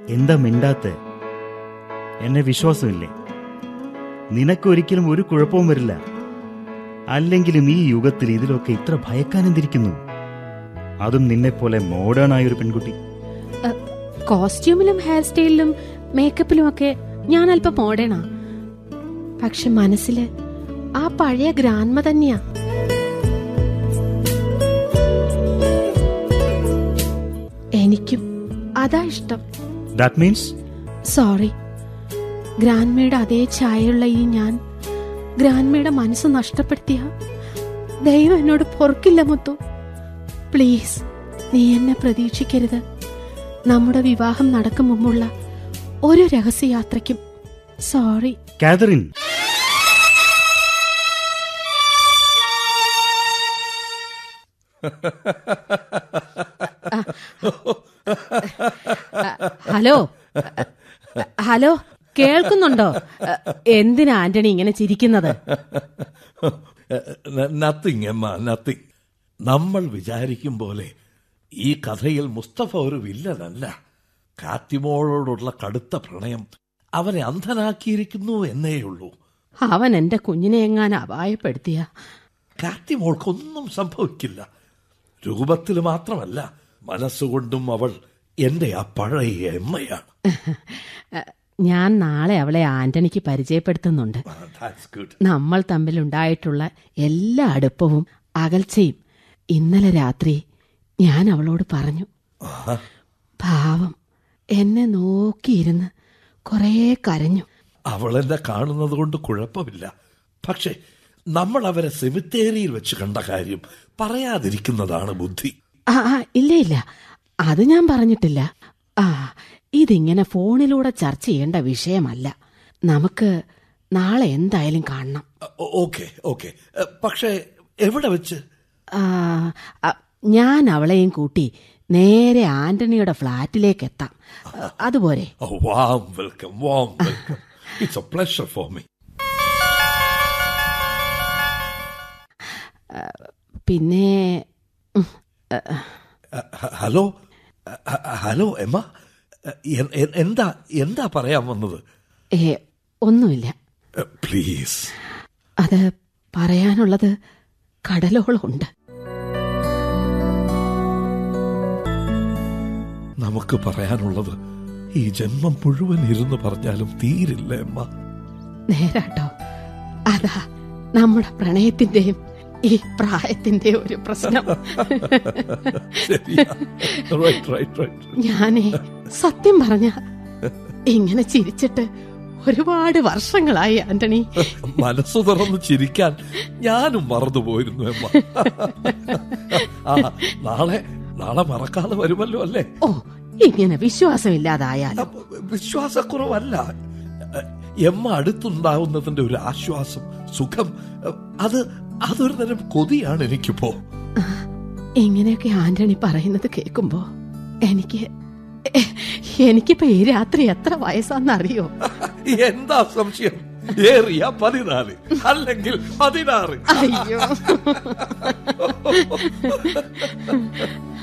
എന്താ മിണ്ടാത്ത എന്നെ വിശ്വാസമില്ലേ നിനക്കൊരിക്കലും ഒരു കുഴപ്പവും വരില്ല അല്ലെങ്കിലും ഈ യുഗത്തിൽ ഇതിലൊക്കെ ഇത്ര ഭയക്കാനെന്തിരിക്കുന്നു അതും നിന്നെപ്പോലെ മോഡേൺ ആയ ഒരു പെൺകുട്ടി കോസ്റ്റ്യൂമിലും ഹെയർ സ്റ്റൈലിലും മേക്കപ്പിലും ഒക്കെ ഞാൻ അല്പം മോഡേണാ പക്ഷെ മനസ്സില് ആ പഴയ ഗ്രാൻമ തന്നെയാ എനിക്കും അതാ ഇഷ്ടം ദാറ്റ് മീൻസ് സോറി ഗ്രാൻമയുടെ അതേ ഛായയുള്ള ഈ ഞാൻ ഗ്രാൻമയുടെ മനസ്സ് നഷ്ടപ്പെടുത്തിയ ദൈവം എന്നോട് പൊറുക്കില്ല മുത്തു പ്ലീസ് നീ എന്നെ പ്രതീക്ഷിക്കരുത് നമ്മുടെ വിവാഹം നടക്കും മുമ്പുള്ള ഒരു രഹസ്യയാത്രയ്ക്കും സോറി കാതറിൻ ഹലോ ഹലോ കേൾക്കുന്നുണ്ടോ എന്തിനാ ആന്റണി ഇങ്ങനെ ചിരിക്കുന്നത് നത്തിങ് എമ്മ നത്തിങ് നമ്മൾ വിചാരിക്കും പോലെ ഈ കഥയിൽ മുസ്തഫ ഒരു വില്ലനല്ല കാത്തിമോളോടുള്ള കടുത്ത പ്രണയം അവനെ അന്ധനാക്കിയിരിക്കുന്നു എന്നേയുള്ളൂ അവൻ എന്റെ കുഞ്ഞിനെ എങ്ങാൻ അപായപ്പെടുത്തിയ കാത്തിമോൾക്കൊന്നും സംഭവിക്കില്ല രൂപത്തിൽ മാത്രമല്ല മനസ്സുകൊണ്ടും അവൾ എന്റെ ആ പഴയ എമ്മയാണ് ഞാൻ നാളെ അവളെ ആന്റണിക്ക് പരിചയപ്പെടുത്തുന്നുണ്ട് ദാറ്റ്സ് ഗുഡ് നമ്മൾ തമ്മിലുണ്ടായിട്ടുള്ള എല്ലാ അടുപ്പവും അകൽച്ചയും ഇന്നലെ രാത്രി ഞാൻ അവളോട് പറഞ്ഞു പാവം എന്നെ നോക്കിയിരുന്ന് കുറേ കരഞ്ഞു അവൾ എന്നെ കാണുന്നത് കൊണ്ട് കുഴപ്പമില്ല പക്ഷെ നമ്മൾ അവരെ സെമിത്തേരിയിൽ വെച്ച് കണ്ട കാര്യം പറയാതിരിക്കുന്നതാണ് ബുദ്ധി ആ ആ, ഇല്ല ഇല്ല അത് ഞാൻ പറഞ്ഞിട്ടില്ല ആ ഇതിങ്ങനെ ഫോണിലൂടെ ചർച്ച ചെയ്യേണ്ട വിഷയമല്ല നമുക്ക് നാളെ എന്തായാലും കാണണം ഓക്കെ ഓക്കെ പക്ഷേ എവിടെ വെച്ച് ആ, ആ, ഞാൻ അവളെയും കൂട്ടി നേരെ ആന്റണിയുടെ ഫ്ലാറ്റിലേക്ക് എത്താം അതുപോരെ warm welcome warm welcome it's a pleasure for me പിന്നെ ഉം, ഹലോ ഹ- ഹലോ എമ്മ എ- എ- എന്താ എന്താ പറയാൻ വന്നത് ഏ ഒന്നുമില്ല പ്ലീസ് അത് പറയാനുള്ളത് കടലോളമുണ്ട് നമുക്ക് പറയാനുള്ളത് ഈ ജന്മം മുഴുവൻ ഇരുന്ന് പറഞ്ഞാലും തീരില്ല എമ്മ നേരാട്ടോ അതാ നമ്മുടെ പ്രണയത്തിന്റെയും ഈ പ്രായത്തിന്റെ ഒരു പ്രശ്നം ശരിയാ റൈറ്റ് റൈറ്റ് റൈറ്റ് ഞാനേ സത്യം പറഞ്ഞ ഇങ്ങനെ ചിരിച്ചിട്ട് ഒരുപാട് വർഷങ്ങളായി ആന്റണി മനസ്സ് തുറന്ന് ചിരിക്കാൻ ഞാനും മറന്നുപോയിരുന്നു എമ്മ ആ നാളെ നാളെ മറക്കാതെ വരുമല്ലോ അല്ലേ ഓ ഇങ്ങനെ വിശ്വാസമില്ലാതായാലോ അപ്പൊ വിശ്വാസക്കുറവല്ല എമ്മ അടുത്തുണ്ടാവുന്നതിന്റെ ഒരു ആശ്വാസം സുഖം അത് അതൊരു തരം കൊതിയാണ് എനിക്കിപ്പോ ഇങ്ങനെയൊക്കെ ആന്റണി പറയുന്നത് കേൾക്കുമ്പോ എനിക്ക് എ- എനിക്കിപ്പോ ഈ രാത്രി എത്ര വയസ്സാന്നറിയോ എന്താ സംശയം ഏറിയ പതിനാല് അല്ലെങ്കിൽ പതിനാറ് അയ്യോ